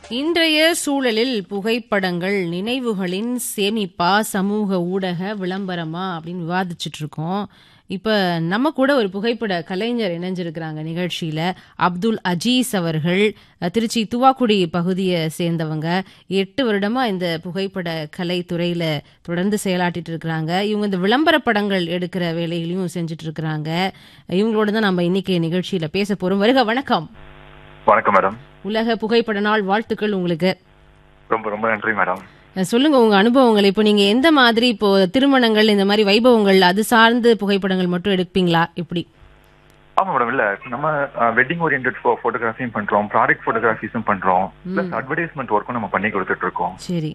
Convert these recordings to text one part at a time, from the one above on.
இன்றைய சூழலில் புகைப்படங்கள் நினைவுகளின் சேமிப்பா சமூக ஊடக விளம்பரமா அப்படின்னு விவாதிச்சுட்டு இருக்கோம் இப்ப நம்ம கூட ஒரு புகைப்பட கலைஞர் இணைஞ்சிருக்கிறாங்க நிகழ்ச்சியில அப்துல் அஜீஸ் அவர்கள் அஹ், திருச்சி துவாக்குடி பகுதியை சேர்ந்தவங்க எட்டு வருடமா இந்த புகைப்பட கலை துறையில தொடர்ந்து செயலாற்றிட்டு இருக்கிறாங்க இவங்க இந்த விளம்பர படங்கள் எடுக்கிற வேலைகளையும் செஞ்சுட்டு இருக்கிறாங்க இவங்களோட தான் நம்ம இன்னைக்கு நிகழ்ச்சியில பேச போறோம் வருக வணக்கம் வணக்கம் மேடம் உலக புகைப்பட நாள் வாழ்த்துக்கள் உங்களுக்கு ரொம்ப ரொம்ப நன்றி மேடம் அஹ் சொல்லுங்க உங்க அனுபவங்கள் இப்போ நீங்க எந்த மாதிரி இப்போ திருமணங்கள் இந்த மாதிரி வைபவங்கள் அது சார்ந்து புகைப்படங்கள் மட்டும் எடுப்பீங்களா எப்படி ஆமா மேடம் இல்ல நம்ம வெட்டிங் ஓரியன்ட் போட்டோகிராஃபியும் பண்றோம் ப்ராடக்ட் போட்டோகிராஃபிஸும் பண்றோம் பிளஸ் அட்வர்டைஸ்மெண்ட் ஒர்க்கும் நம்ம பண்ணி கொடுத்துட்டு இருக்கோம் சரி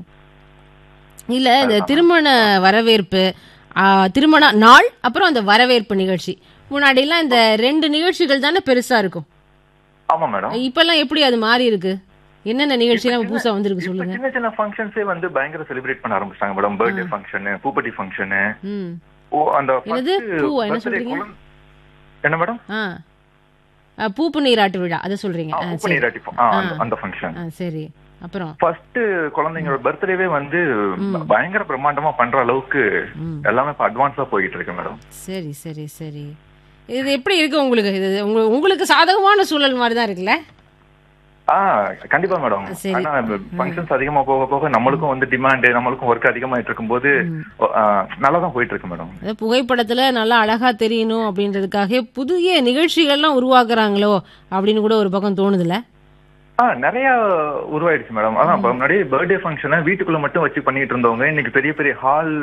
இல்ல இந்த திருமண வரவேற்பு ஆஹ், திருமண நாள் அப்புறம் அந்த வரவேற்பு நிகழ்ச்சி முன்னாடிலாம் இந்த ரெண்டு நிகழ்ச்சிகள் தானே பெருசா இருக்கும் ஆமா மேடம் இப்பெல்லாம் எப்படி அது மாறி இருக்கு என்னென்ன நிகழ்ச்சியெல்லாம் புதுசா வந்திருக்கு இப்ப சொல்லுங்க சின்ன சின்ன ஃபங்க்ஷன்ஸே வந்து பயங்கர செலிப்ரேட் பண்ண ஆரம்பிச்சிட்டாங்க மேடம் பர்த்டே ஃபங்க்ஷன் பூப்பட்டி ஃபங்க்ஷன் ம் ஓ அந்த என்னது? first பூவா? என்ன birthday சொல்றீங்க? குழந்தை- என்ன மேடம் ஆ அஹ், பூப்பு நீராட்டு விழா அதை சொல்றீங்க ஆ, பூப்பட்டி சரி நீராட்டி fun- ஆ, அந்த- அந்த ஃபங்க்ஷன் ஆ சரி அப்புறம் ஃபர்ஸ்ட் குழந்தைங்களோட பர்த்டேவே வந்து பயங்கர பிரம்மாண்டமா பண்ற அளவுக்கு ம் எல்லாமே இப்ப அட்வான்ஸா போயிட்டு இருக்கு மேடம் சரி சரி சரி இது எப்படி இருக்கு உங்களுக்கு இது உங்க- உங்களுக்கு சாதகமான சூழல் மாதிரி தான் இருக்குல்ல ஆ கண்டிப்பா மேடம் சரி. ஆனா ஃபங்க்ஷன்ஸ் அதிகமா போக போக நம்மளுக்கும் வந்து டிமாண்ட் நம்மளுக்கும் ஒர்க் அதிகமாயிட்டு இருக்கும்போது நல்லா தான் போயிட்டு இருக்கு மேடம் அதாவது புகைப்படத்துல நல்லா அழகா தெரியணும் அப்படின்றதுக்காக புதிய நிகழ்ச்சிகள்லாம் உருவாக்குறாங்களோ அப்படின்னு கூட ஒரு பக்கம் தோணுதுல ஆ நிறைய உருவாயிடுச்சு மேடம் அதான் இப்ப முன்னாடி பர்த்டே ஃபங்க்ஷனை வீட்டுக்குள்ள மட்டும் வச்சு பண்ணிட்டு இருந்தவங்க இன்னைக்கு பெரிய பெரிய ஹால்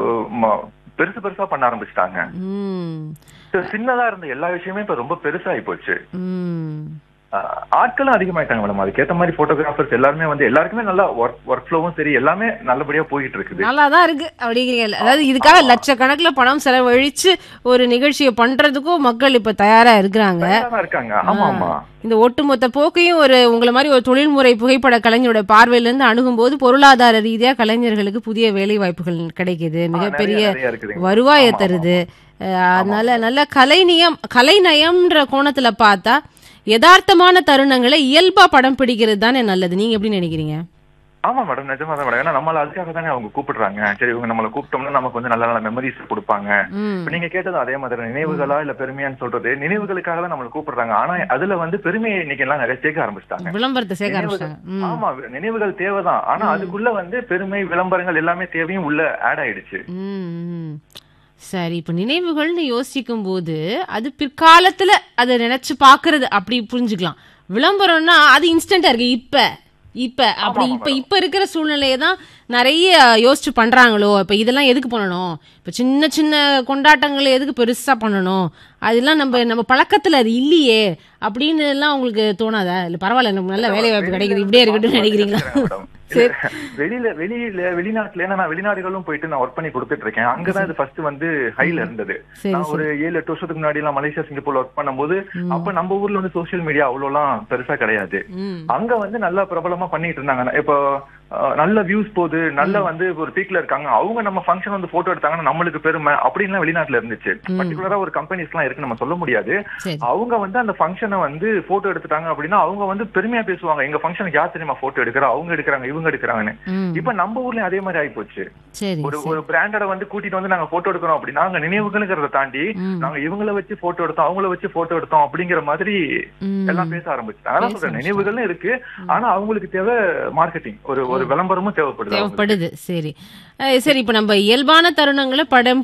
பெருசு பெருசா பண்ண ஆரம்பிச்சிட்டாங்க ம் சின்னதா இருந்த எல்லா விஷயமே இப்ப ரொம்ப பெருசாகி போச்சு ம் ஆ, ஆட்களும் அதிகமாயிட்டாங்க மேடம் அதுக்கேத்த மாதிரி போட்டோகிராஃபர்ஸ் எல்லாருமே வந்து எல்லாருக்குமே நல்லா ஒர்க் ஒர்க் ஃப்ளோவும் சரி எல்லாமே நல்லபடியா போயிட்டு இருக்குது நல்லா தான் இருக்கு அப்படிங்கிறீங்க அதாவது இதுக்காக லட்சக்கணக்குல பணம் செலவழிச்சு ஒரு நிகழ்ச்சியை பண்றதுக்கும் மக்கள் இப்ப தயாரா இருக்கிறாங்க தயாரா தான் இருக்காங்க ஆமா ஆமா இந்த ஒட்டுமொத்த போக்கையும் ஒரு உங்களை மாதிரி ஒரு தொழில்முறை புகைப்பட கலைஞரோட பார்வையில இருந்து அணுகும்போது பொருளாதார ரீதியா கலைஞர்களுக்கு புதிய வேலை வாய்ப்புகள் கிடைக்குது மிகப்பெரிய நிறைய நிறைய இருக்குதுங்க வருவாயை ஆமா, தருது அஹ் அதனால நல்ல கலைநயம் கலைநயம்ன்ற கோணத்துல பார்த்தா யதார்த்தமான தருணங்களை இயல்பா படம் பிடிக்கிறது தானே நல்லது நீங்க எப்படி நினைக்கிறீங்க ஆமா மேடம் நிஜமா தான் மேடம் ஏன்னா நம்மள அதுக்காக தானே அவங்க கூப்பிடுறாங்க சரி இவங்க நம்மள கூப்பிட்டோம்னா நமக்கு வந்து நல்ல நல்ல மெமரிஸ் கொடுப்பாங்க ம் இப்ப நீங்க கேட்டது அதே மாதிரி நினைவுகளா இல்ல பெருமையான்னு சொல்றது நினைவுகளுக்காக தான் நம்மள கூப்பிடுறாங்க ஆனா அதுல வந்து பெருமையை இன்னைக்கு எல்லாம் நிறைய சேர்க்க ஆரம்பிச்சிட்டாங்க விளம்பரத்தை சேர்க்க ஆரம்பிச்சிட்டாங்க ம் ஆமா நினைவுகள் தேவைதான் ஆனா அதுக்குள்ள வந்து பெருமை விளம்பரங்கள் எல்லாமே தேவையும் உள்ள ஆட் ஆயிடுச்சு ம், ம். சரி இப்ப நினைவுகள்னு யோசிக்கும் போது அது பிற்காலத்துல அதை நினைச்சு பாக்குறது அப்படி புரிஞ்சுக்கலாம் விளம்பரம்னா அது இன்ஸ்டன்டா இருக்கு இப்ப இப்ப அப்படி இப்ப இப்ப இருக்கிற சூழ்நிலையை தான் நிறைய யோசிச்சு பண்றாங்களோ இப்ப இதெல்லாம் எதுக்கு பண்ணணும் இப்ப சின்ன சின்ன கொண்டாட்டங்களை எதுக்கு பெருசா பண்ணணும் அதெல்லாம் நம்ம நம்ம பழக்கத்துல அது இல்லையே அப்படின்னு எல்லாம் உங்களுக்கு தோணாதா இல்ல பரவாயில்ல நமக்கு நல்ல வேலை வாய்ப்பு கிடைக்குது இப்படியே இருக்கட்டும்னு நினைக்கிறீங்களா மேடம் இல்ல, வெளியில வெளியில வெளிநாட்டுல ஏன்னா நான் வெளிநாடுகளும் போயிட்டு நான் ஒர்க் பண்ணி கொடுத்துட்டு இருக்கேன் அங்கதான் இது ஃபர்ஸ்ட் வந்து ஹைல இருந்தது சரி நான் ஒரு ஏழு எட்டு வருஷத்துக்கு முன்னாடி எல்லாம் மலேசியா சிங்கப்பூர்ல ஒர்க் பண்ணும்போது அப்ப நம்ம ஊர்ல வந்து சோசியல் மீடியா அவ்வளவு எல்லாம் பெருசா கிடையாது ம் அங்க வந்து நல்லா பிரபலமா பண்ணிட்டு இருந்தாங்க இப்போ அஹ், நல்ல வியூஸ் போகுது நல்ல வந்து ஒரு பீக்ல இருக்காங்க அவங்க நம்ம ஃபங்க்ஷன் வந்து போட்டோ எடுத்தாங்கன்னா நம்மளுக்கு பெருமை அப்படின்லாம் வெளிநாட்டுல இருந்துச்சு பர்டிகுலரா ஒரு கம்பெனிஸ் எல்லாம் இருக்கு நம்ம சொல்ல முடியாது சரி அவங்க வந்து அந்த ஃபங்க்ஷனை வந்து போட்டோ எடுத்துட்டாங்க அப்படின்னா அவங்க வந்து பெருமையா பேசுவாங்க எங்க ஃபங்க்ஷனுக்கு யார் தெரியுமா போட்டோ எடுக்கிறா அவங்க எடுக்கிறாங்க இவங்க எடுக்கிறாங்கன்னு ம் இப்ப நம்ம ஊர்லயும் அதே மாதிரி ஆயிப்போச்சு சரி ஒரு ஒரு பிராண்டட வந்து கூட்டிட்டு வந்து நாங்க போட்டோ எடுக்கிறோம் அப்படின்னா அங்க நினைவுகளுங்கிறத தாண்டி ம். நாங்க இவங்கள வச்சு போட்டோ எடுத்தோம் அவங்கள வச்சு போட்டோ எடுத்தோம் அப்படிங்கிற மாதிரி ம் எல்லாம் பேச ஆரம்பிச்சுட்டாங்க அதான் சொல்றேன் நினைவுகளும் இருக்கு ஆனா அவங்களுக்கு தேவை மார்க்கெட்டிங் ஒரு ஒரு விளம்பரமும் தேவைப்படுது அவங்களுக்கு. தேவைப்படுது சரி அஹ் சரி இப்ப நம்ம இயல்பான தருணங்களை படம்